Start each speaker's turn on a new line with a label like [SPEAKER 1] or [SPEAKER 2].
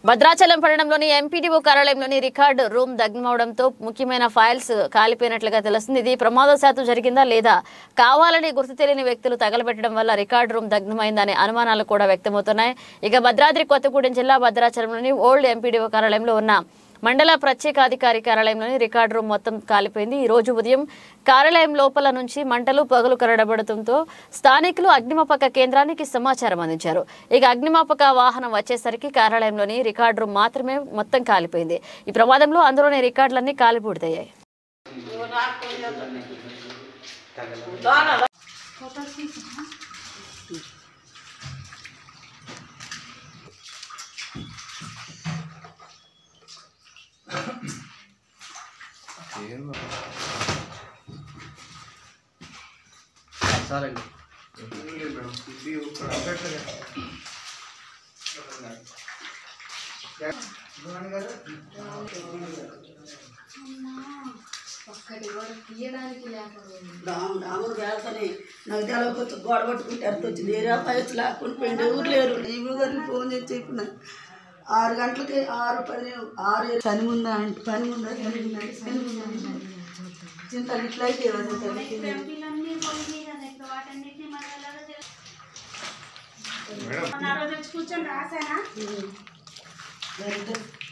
[SPEAKER 1] భద్రాచలం పట్టణంలోని ఎంపీడీఓ కార్యాలయంలోని record room దగ్ధమవడంతో ముఖ్యమైన ఫైల్స్ కాలిపోయినట్లుగా తెలుస్తుంది ఇది ప్రమాదశాత్తు జరిగిందా లేదా కావాలని గుర్తు తెలియని వ్యక్తులు తగలబెట్టడం వల్ల రికార్డు రూమ్ దగ్ధమైందనే అనుమానాలు కూడా వ్యక్తమవుతున్నాయి ఇక భద్రాద్రి కొత్తగూడెం జిల్లా భద్రాచలంలోని ఓల్డ్ ఎంపీడీఓ కార్యాలయంలో ఉన్న మండల ప్రత్యేకాధికారి కార్యాలయంలోని రికార్డు రూమ్ మొత్తం కాలిపోయింది ఈ రోజు ఉదయం కార్యాలయం లోపల నుంచి మంటలు పగులు కరడబడటంతో స్థానికులు అగ్నిమాపక కేంద్రానికి సమాచారం అందించారు ఇక అగ్నిమాపక వాహనం వచ్చేసరికి కార్యాలయంలోని రికార్డు రూమ్ మాత్రమే మొత్తం కాలిపోయింది ఈ ప్రమాదంలో అందులోని రికార్డులన్నీ కాలిపూడితయ్యాయి
[SPEAKER 2] చాలండి
[SPEAKER 3] రాము రాముడు వేస్తని నాకు తెలవకపోతే గోడ పట్టుకుంటే అర్థం వచ్చింది ఏరియా పైస్ లేకుండా పోయింది ఎవరు లేరు ఈవిడ గారిని ఫోన్ చేసి చెప్పిన ఆరు గంటలకి ఆరు పది ఆరు పని ముందా అంటే పని ముందా పని ఉందా పని ఉందా చింత ఇట్లా అయితే ఏదో తెలిసింది.
[SPEAKER 4] కూర్చొని రాసానా
[SPEAKER 3] వెళ్తే